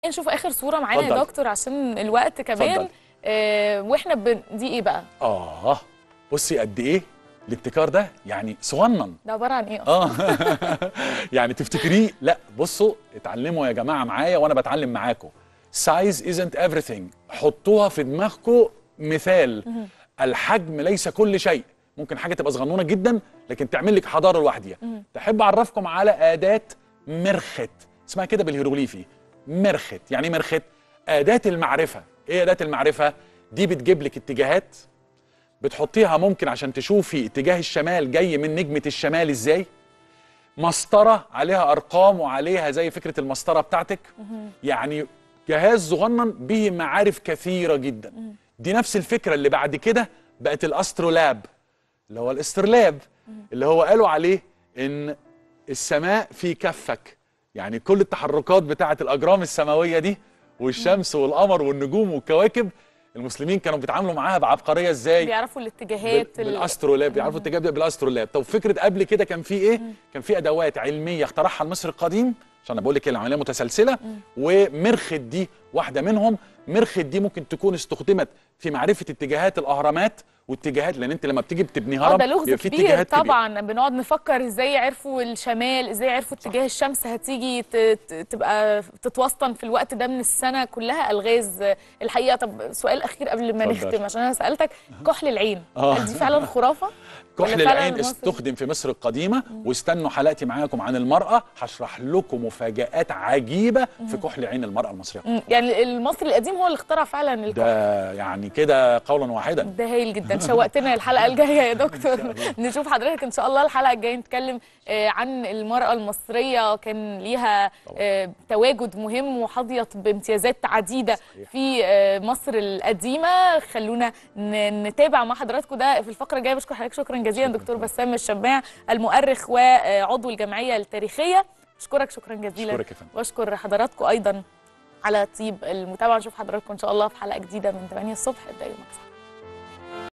نشوف اخر صوره معانا يا اتفضل. دكتور عشان الوقت كمان اتفضل. آه واحنا بن... دي ايه بقى اه بصي قد ايه الابتكار ده يعني صغنن ده عباره عن ايه أصلاً؟ اه يعني تفتكريه لا بصوا اتعلموا يا جماعه معايا وانا بتعلم معاكم سايز ازنت everything حطوها في دماغكم مثال الحجم ليس كل شيء ممكن حاجه تبقى صغنونه جدا لكن تعمل لك حضاره لوحدها تحب اعرفكم على اداه مرخت اسمها كده بالهيروغليفي مرخت يعني إيه مرخت اداه المعرفه ايه اداه المعرفه دي بتجيب لك اتجاهات بتحطيها ممكن عشان تشوفي اتجاه الشمال جاي من نجمه الشمال ازاي مسطره عليها ارقام وعليها زي فكره المسطره بتاعتك يعني جهاز صغنن به معارف كثيره جدا دي نفس الفكره اللي بعد كده بقت الاسترولاب اللي هو الاسترلاب اللي هو قالوا عليه ان السماء في كفك يعني كل التحركات بتاعه الاجرام السماويه دي والشمس والقمر والنجوم والكواكب المسلمين كانوا بيتعاملوا معاها بعبقريه ازاي بيعرفوا الاتجاهات بال- ال- بالاسترولاب بيعرفوا الاتجاه ده بالاسترولاب طب فكره قبل كده كان في ايه كان في ادوات علميه اخترعها المصري القديم عشان انا بقول لك العمليه متسلسله ومرخت دي واحده منهم مرخت دي ممكن تكون استخدمت في معرفه اتجاهات الاهرامات واتجاهات لان انت لما بتيجي بتبني اه هرم ده لغز بيبقى في كبير اتجاهات كبيرة. طبعا بنقعد نفكر ازاي عرفوا الشمال ازاي عرفوا اتجاه الشمس هتيجي ت- ت- تبقى تتوسطن في الوقت ده من السنه كلها الغاز الحقيقه طب سؤال اخير قبل ما اتفضل. نختم عشان انا سالتك كحل العين آه. هل دي فعلا خرافه ولا كحل فعلاً العين مصر- استخدم في مصر القديمه واستنوا حلقتي معاكم عن المراه هشرح لكم مفاجات عجيبه في كحل عين المراه المصريه مم. يعني المصري القديم هو اللي اخترع فعلا الكحل ده يعني كده قولا واحدا ده هايل جدا شوقتنا الحلقه الجايه يا دكتور نشوف حضرتك ان شاء الله الحلقه الجايه نتكلم آه، عن المراه المصريه كان ليها آه، تواجد مهم وحظيت بامتيازات عديده في آه، مصر القديمه خلونا ن- نتابع مع حضراتكم ده في الفقره الجايه بشكر حضرتك شكرا جزيلا دكتور بسام الشماع المؤرخ وعضو الجمعيه التاريخيه اشكرك شكرا جزيلا أشكرك يا فندم. واشكر حضراتكم ايضا على طيب المتابعه نشوف حضراتكم ان شاء الله في حلقه جديده من 8 الصبح ابدا يومك صح